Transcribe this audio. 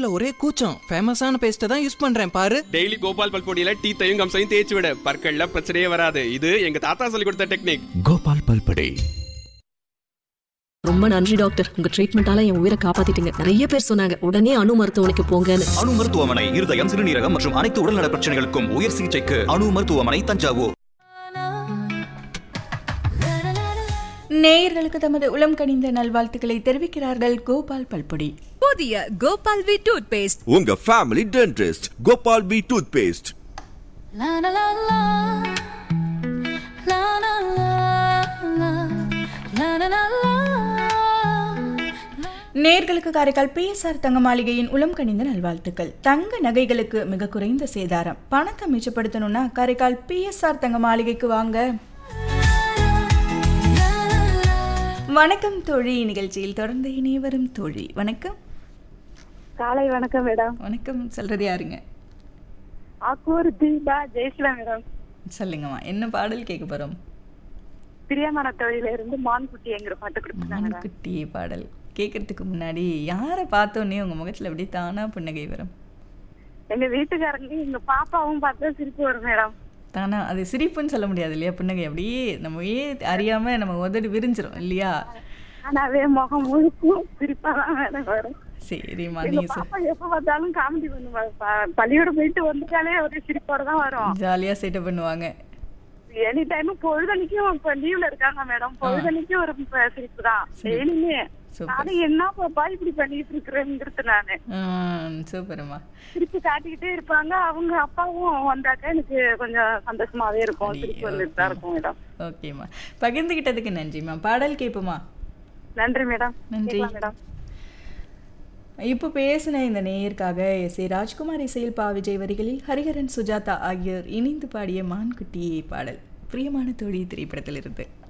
பல்லுல ஒரே கூச்சம் ஃபேமஸான பேஸ்ட்டை தான் யூஸ் பண்றேன் பாரு டெய்லி கோபால் பல்பொடியில டீத்தையும் கம்சையும் தேய்ச்சி விட பற்கள்ல பிரச்சனையே வராது இது எங்க தாத்தா சொல்லி கொடுத்த டெக்னிக் கோபால் பல்படே ரொம்ப நன்றி டாக்டர் உங்க ட்ரீட்மெண்டால என் உயிரை காப்பாத்திட்டீங்க நிறைய பேர் சொன்னாங்க உடனே அணு மருத்துவமனைக்கு போங்கன்னு அணு மருத்துவமனை இருதயம் சிறுநீரகம் மற்றும் அனைத்து உடல்நல பிரச்சனைகளுக்கும் உயர் சிகிச்சைக்கு அணு மருத்துவமனை தஞ்சாவூர் நேயர்களுக்கு தமது உளம் கனிந்த நல்வாழ்த்துக்களை தெரிவிக்கிறார்கள் கோபால் பல்பொடி புதிய கோபால் வி டூத் பேஸ்ட் உங்க family dentist Gopal P toothpaste நேர்களுக்கு காரைக்கால் பிஎஸ்ஆர் தங்க மாளிகையின் உளம் கனிந்த நல்வாழ்த்துக்கள் தங்க நகைகளுக்கு மிக குறைந்த சேதாரம் பணத்தை மிச்சப்படுத்தணும்னா காரைக்கால் பிஎஸ்ஆர் தங்க மாளிகைக்கு வாங்க வணக்கம் தோழி நிகழ்ச்சியில் தொடர்ந்து இணைய வரும் தோழி வணக்கம் காலை வணக்கம் மேடம் வணக்கம் சொல்றது யாருங்க ஆக்கூர் தீபா ஜெயசிலா மேடம் சொல்லுங்கம்மா என்ன பாடல் கேட்க போறோம் பிரியமான தொழில இருந்து மான்குட்டிங்கிற பாட்டு கொடுத்துருக்காங்க மேடம் குட்டி பாடல் கேட்கறதுக்கு முன்னாடி யாரை பார்த்தோன்னே உங்க முகத்துல அப்படியே தானா புன்னகை வரும் எங்க வீட்டுக்காரங்க எங்க பாப்பாவும் பார்த்தா சிரிப்பு வரும் மேடம் தானா அது சிரிப்புன்னு சொல்ல முடியாது இல்லையா புன்னகை அப்படியே நம்ம ஏ அறியாம நம்ம உதடு விரிஞ்சிரும் இல்லையா ஆனாவே முகம் முழுக்கும் சிரிப்பா தான் மேடம் வரும் சரிம்மா எங்க நீ பாப்பா எப்ப பார்த்தாலும் காமெடி பண்ணுவாங்க ப- பள்ளியோட போயிட்டு வந்துட்டாலே ஒரே சிரிப்போட தான் வரும் ஜாலியா சேட்டை பண்ணுவாங்க எனி டைம் பொழுதனைக்கும் இப்ப லீவ்ல இருக்காங்க மேடம் பொழுதனைக்கும் ஒரு ப- சிரிப்பு தான் டெய்லியுமே சூப்பர் நானும் என்ன பாப்பா இப்படி பண்ணிட்டு இருக்கிறேங்கிறது நானு சூப்பர்மா திருப்பி காட்டிக்கிட்டே இருப்பாங்க அவங்க அப்பாவும் வந்தாக்க எனக்கு கொஞ்சம் சந்தோஷமாவே இருக்கும் திருப்பி வந்துட்டு தான் இருக்கும் மேடம் ஓகேம்மா பகிர்ந்துகிட்டதுக்கு நன்றிம்மா பாடல் கேட்போமா நன்றி மேடம் நன்றி. கேட்கலாம் மேடம் இப்போ பேசின இந்த நேயருக்காக எஸ் ஏ ராஜ்குமார் இசையில் பா விஜய் வரிகளில் ஹரிஹரன் சுஜாதா ஆகியோர் இணைந்து பாடிய மான்குட்டி பாடல் பிரியமான தோழி திரைப்படத்தில் இருந்து